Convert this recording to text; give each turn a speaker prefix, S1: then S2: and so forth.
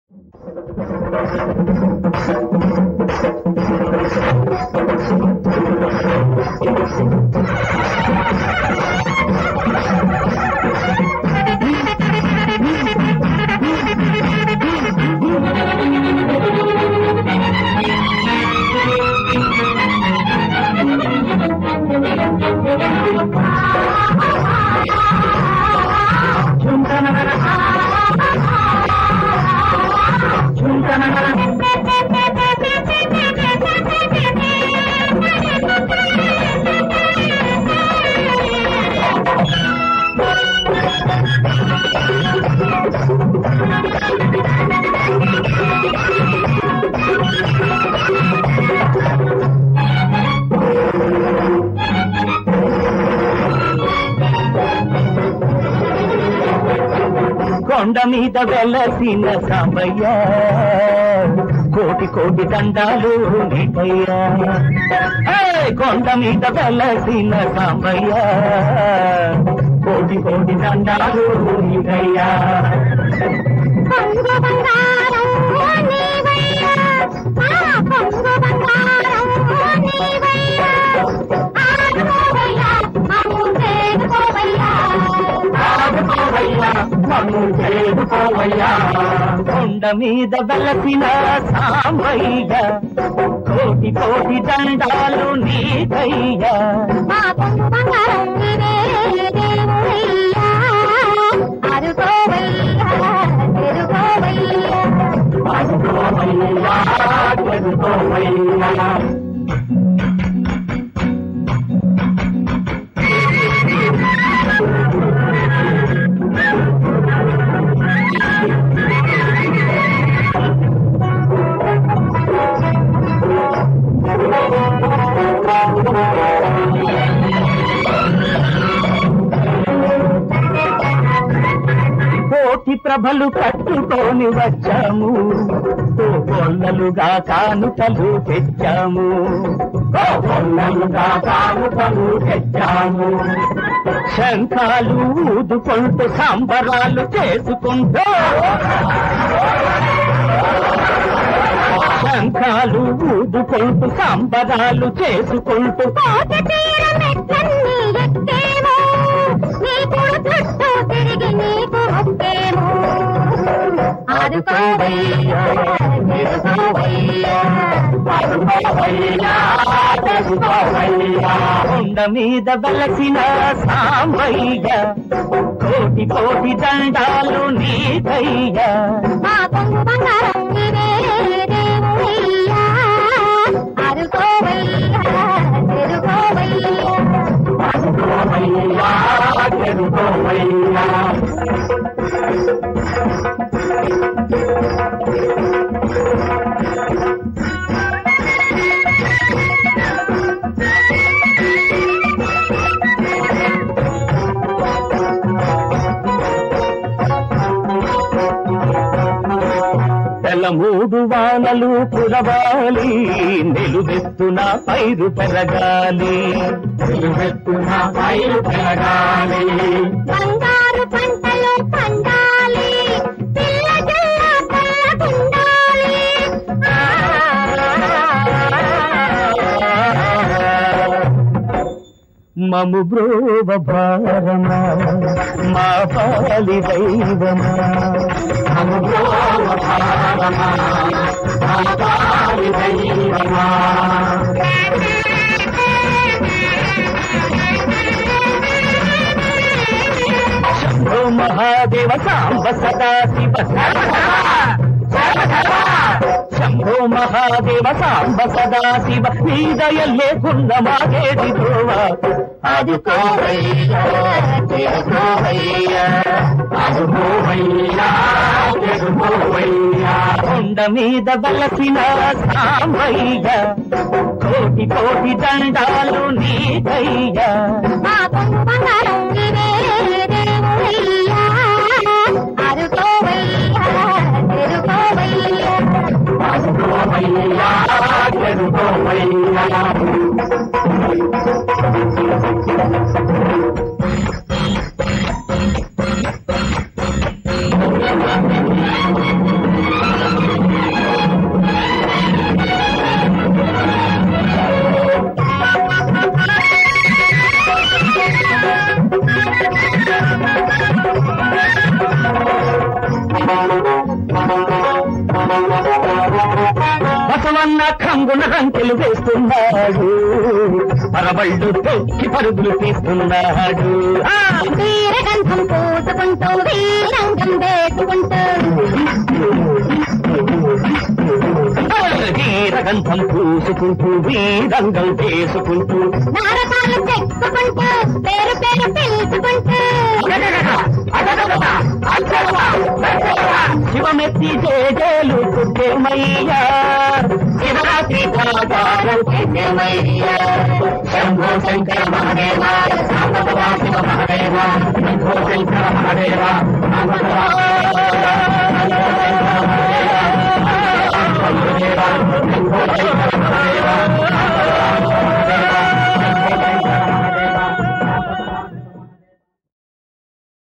S1: కొండ మీద వెలసిన సాంబయ్య కోటి కోటి దండాలు నీకయ్యా హే! కొండ మీద వెలసిన సాంబయ్య కోటి కోటి దండాలు నీకయ్యా
S2: పొంగు బంగారం నీవయ్యా ఆ పొంగు బంగారం నీవయ్యా ఆడుకోవయ్యా మమ్ము చేరుకోవయ్యా
S1: ఆడుకోవయ్యా, మమ్ము చేరుకోవయ్యా. కొండ మీద వెలసిన సాంబయ్య కోటి కోటి దండాలు నీకయ్యా
S2: మా పొంగు బంగారం నీవే దేవుడయ్యా ఆడుకోవయ్యా చేరుకోవయ్యా
S1: ఆడుకోవయ్యా, చేరుకోవయ్యా. కోటి ప్రభలు పట్టుకొని వచ్చాము కొల్లలుగా కానుకలు తెచ్చాము కొల్లలుగా కానుకలు తెచ్చాము శంఖాలు ఊదుకుంటూ సంబరాలు చేసుకుంటూ శంఖాలు ఊదుకుంటూ సంబరాలు చేసుకుంటూ
S2: కోట తీర మెట్లన్నీ ఎక్కేమో నీకు చుట్టూ తిరిగి నీకు మొక్కేమో ఆడుకోవయ్యా చేరుకోవయ్యా
S1: కొండ మీద వెలసిన సాంబయ్య కోటి కోటి దండాలు నీకయ్యా
S2: మా పొంగు బంగారం నీవే దేవుడయ్యా ఆడుకోవయ్యా చేరుకోవయ్యా
S1: తెల్ల మూడు వానలు కురవాలి నిలువెత్తున పైరు పెరగాలి నిలువెత్తున పైరు పెరగాలి
S2: బంగారు పంటలు పండాలి పిల్ల జల్ల పల్లకుండాలి
S1: మము బ్రోవ భారమా మా పాలి దైవమా మము బ్రోవ భారమా మా పాలి దైవమా శంభో మహాదేవ సాంబ సదా శివ శంభో మహాదేవ సాంబ సదా శివ నీ దయ లేకుండా మాగేది దోవా ఆదుకోవయ్యా చేరుకోవయ్యా ఆదుకోవయ్యా చేరుకోవయ్యా కొండ మీద వెలసిన సాంబయ్య కోటి కోటి దండాలు నీకయ్యా
S2: మా పొంగు బంగారం నీవే దేవుడయ్యా ఆడుకోవయ్యా చేరుకోవయ్యా
S1: ఆదుకోవయ్యా చేరుకోవయ్యా రమ్మన్న కంగున రంకెలు వేస్తున్నాడు పరబళ్ళు తొక్కి పరుగులు తీస్తున్నాడు ఆ!
S2: వీరగంధం పూసుకుంటూ వీరంగం వేసుకుంటూ
S1: వీరగంధం పూసుకుంటూ వీరంగం వేసుకుంటూ
S2: నరకాలు చెక్కుకుంటూ పేరు పేరు పిలుచుకుంటూ
S1: శివమెత్తి జేజేలు కుట్టేమయ్యా శివరాత్రి కళాకారం చేసేమయ్యా శంభో శంకర మహదేవ సాంబవ శివ మహదేవ శంభో శంకర మహదేవ సాంబవ